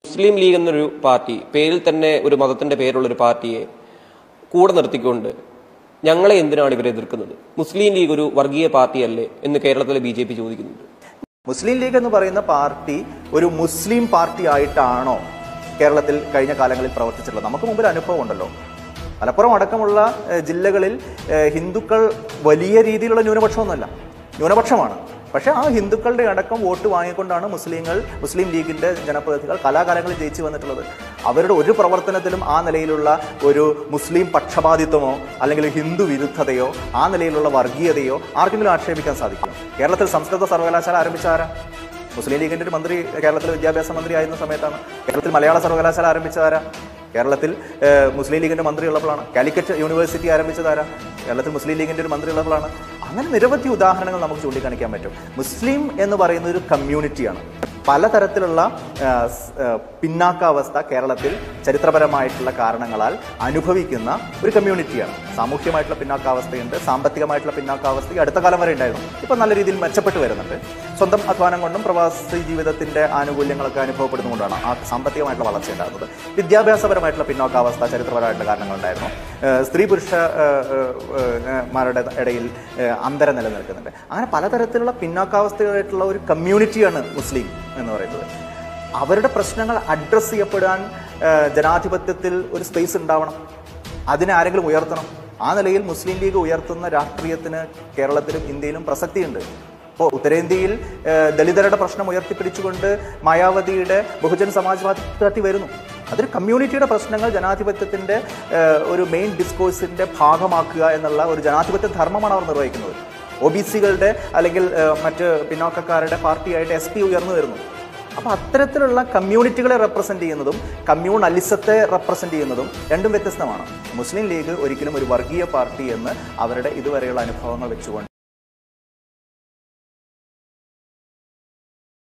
മുസ്ലിം league എന്നൊരു party പേരിൽ തന്നെ ഒരു മതത്തിന്റെ പേരുള്ള ഒരു പാർട്ടിയെ കൂടെ നിർത്തിക്കൊണ്ട് ഞങ്ങളെ എന്തിനാണ് ഇവർ എതിർക്കുന്നത് മുസ്ലിം ലീഗ് ഒരു വർഗീയ പാർട്ടിയല്ലേ എന്ന് കേരളത്തിലെ ബി ജെ പി ചോദിക്കുന്നുണ്ട് മുസ്ലിം ലീഗ് എന്ന് പറയുന്ന പാർട്ടി ഒരു മുസ്ലിം പാർട്ടി ആയിട്ടാണോ കേരളത്തിൽ കഴിഞ്ഞ കാലങ്ങളിൽ പ്രവർത്തിച്ചിട്ടുള്ളത് നമുക്ക് മുമ്പിൽ അനുഭവം ഉണ്ടല്ലോ മലപ്പുറം അടക്കമുള്ള ഏഹ്, ജില്ലകളിൽ ഏഹ്, ഹിന്ദുക്കൾ വലിയ രീതിയിലുള്ള ന്യൂനപക്ഷമൊന്നുമല്ല ന്യൂനപക്ഷമാണ് പക്ഷേ ആ ഹിന്ദുക്കളുടെ അടക്കം വോട്ട് വാങ്ങിക്കൊണ്ടാണ് മുസ്ലിങ്ങൾ മുസ്ലിം ലീഗിന്റെ ജനപ്രതിനിധികൾ കലാകാലങ്ങളിൽ ജയിച്ചു വന്നിട്ടുള്ളത് അവരുടെ ഒരു പ്രവർത്തനത്തിലും ആ നിലയിലുള്ള ഒരു മുസ്ലിം പക്ഷപാതിത്വമോ അല്ലെങ്കിൽ ഹിന്ദു വിരുദ്ധതയോ ആ നിലയിലുള്ള വർഗീയതയോ ആർക്കെങ്കിലും ആക്ഷേപിക്കാൻ സാധിക്കും കേരളത്തിൽ സംസ്കൃത സർവകലാശാല ആരംഭിച്ച ആരാ മുസ്ലിം ലീഗിന്റെ ഒരു മന്ത്രി കേരളത്തിലെ വിദ്യാഭ്യാസ മന്ത്രി ആയിരുന്ന സമയത്താണ് കേരളത്തിൽ മലയാള സർവകലാശാല ആരംഭിച്ച ആരാ കേരളത്തിൽ ഏഹ്, മുസ്ലിം ലീഗിന്റെ മന്ത്രി ഉള്ളപ്പോഴാണ് കാലിക്കറ്റ് യൂണിവേഴ്സിറ്റി ആരംഭിച്ചത് ആരാ കേരളത്തിൽ മുസ്ലിം ലീഗിന്റെ ഒരു മന്ത്രി ഉള്ളപ്പോഴാണ് അങ്ങനെ നിരവധി ഉദാഹരണങ്ങൾ നമുക്ക് ചൂണ്ടിക്കാണിക്കാൻ പറ്റും മുസ്ലിം എന്ന് പറയുന്ന ഒരു കമ്മ്യൂണിറ്റിയാണ് പലതരത്തിലുള്ള ആ, സ്, ആ, പിന്നാക്കാവസ്ഥ കേരളത്തിൽ ചരിത്രപരമായിട്ടുള്ള കാരണങ്ങളാൽ അനുഭവിക്കുന്ന ഒരു കമ്മ്യൂണിറ്റിയാണ് സാമൂഹ്യമായിട്ടുള്ള പിന്നാക്കാവസ്ഥയുണ്ട് സാമ്പത്തികമായിട്ടുള്ള പിന്നാക്കാവസ്ഥ ഈ അടുത്ത കാലം വരെ ഉണ്ടായിരുന്നു ഇപ്പം നല്ല രീതിയിൽ മെച്ചപ്പെട്ട് വരുന്നുണ്ട് സ്വന്തം അധ്വാനം കൊണ്ടും പ്രവാസി ജീവിതത്തിന്റെ ആനുകൂല്യങ്ങളൊക്കെ അനുഭവപ്പെടുന്നതുകൊണ്ടാണ് ആ സാമ്പത്തികമായിട്ടുള്ള വളർച്ച ഉണ്ടാകുന്നത് വിദ്യാഭ്യാസപരമായിട്ടുള്ള പിന്നോക്കാവസ്ഥ ചരിത്രപരമായിട്ടുള്ള കാരണങ്ങളുണ്ടായിരുന്നു ഏഹ് സ്ത്രീ പുരുഷ ഏഹ്, ഏഹ്, ഏഹ്, മാരുടെ ഇടയിൽ ഏഹ്, അന്തരം നിലനിൽക്കുന്നുണ്ട് അങ്ങനെ പലതരത്തിലുള്ള പിന്നോക്കാവസ്ഥയായിട്ടുള്ള ഒരു കമ്മ്യൂണിറ്റിയാണ് മുസ്ലിം എന്ന് പറയുന്നത് അവരുടെ പ്രശ്നങ്ങൾ അഡ്രസ്സ് ചെയ്യപ്പെടാൻ ഏഹ്, ജനാധിപത്യത്തിൽ ഒരു സ്പേസ് ഉണ്ടാവണം അതിനെ ആരെങ്കിലും ഉയർത്തണം ആ നിലയിൽ മുസ്ലിം ലീഗ് ഉയർത്തുന്ന രാഷ്ട്രീയത്തിന് കേരളത്തിലും ഇന്ത്യയിലും പ്രസക്തിയുണ്ട് ഇപ്പോൾ ഉത്തരേന്ത്യയിൽ ഏഹ്, ദളിതരുടെ പ്രശ്നം ഉയർത്തിപ്പിടിച്ചുകൊണ്ട് മായാവതിയുടെ ബഹുജൻ സമാജ്വാദി പാർട്ടി വരുന്നു അതൊരു കമ്മ്യൂണിറ്റിയുടെ പ്രശ്നങ്ങൾ ജനാധിപത്യത്തിന്റെ ഏഹ്, ഒരു മെയിൻ ഡിസ്കോഴ്സിന്റെ ഭാഗമാക്കുക എന്നുള്ള ഒരു ജനാധിപത്യ ധർമ്മമാണ് അവർ നിർവഹിക്കുന്നത് ഒ ബി സികളുടെ അല്ലെങ്കിൽ ഏഹ്, മറ്റ് പിന്നോക്കക്കാരുടെ പാർട്ടിയായിട്ട് എസ് പി ഉയർന്നു വരുന്നു അപ്പോൾ അത്തരത്തിലുള്ള കമ്മ്യൂണിറ്റികളെ റെപ്രസെന്റ് ചെയ്യുന്നതും കമ്മ്യൂണലിസത്തെ റെപ്രസെന്റ് ചെയ്യുന്നതും രണ്ടും വ്യത്യസ്തമാണ് മുസ്ലിം ലീഗ് ഒരിക്കലും ഒരു വർഗീയ പാർട്ടി എന്ന് അവരുടെ ഇതുവരെയുള്ള അനുഭവങ്ങൾ വെച്ചുകൊണ്ട്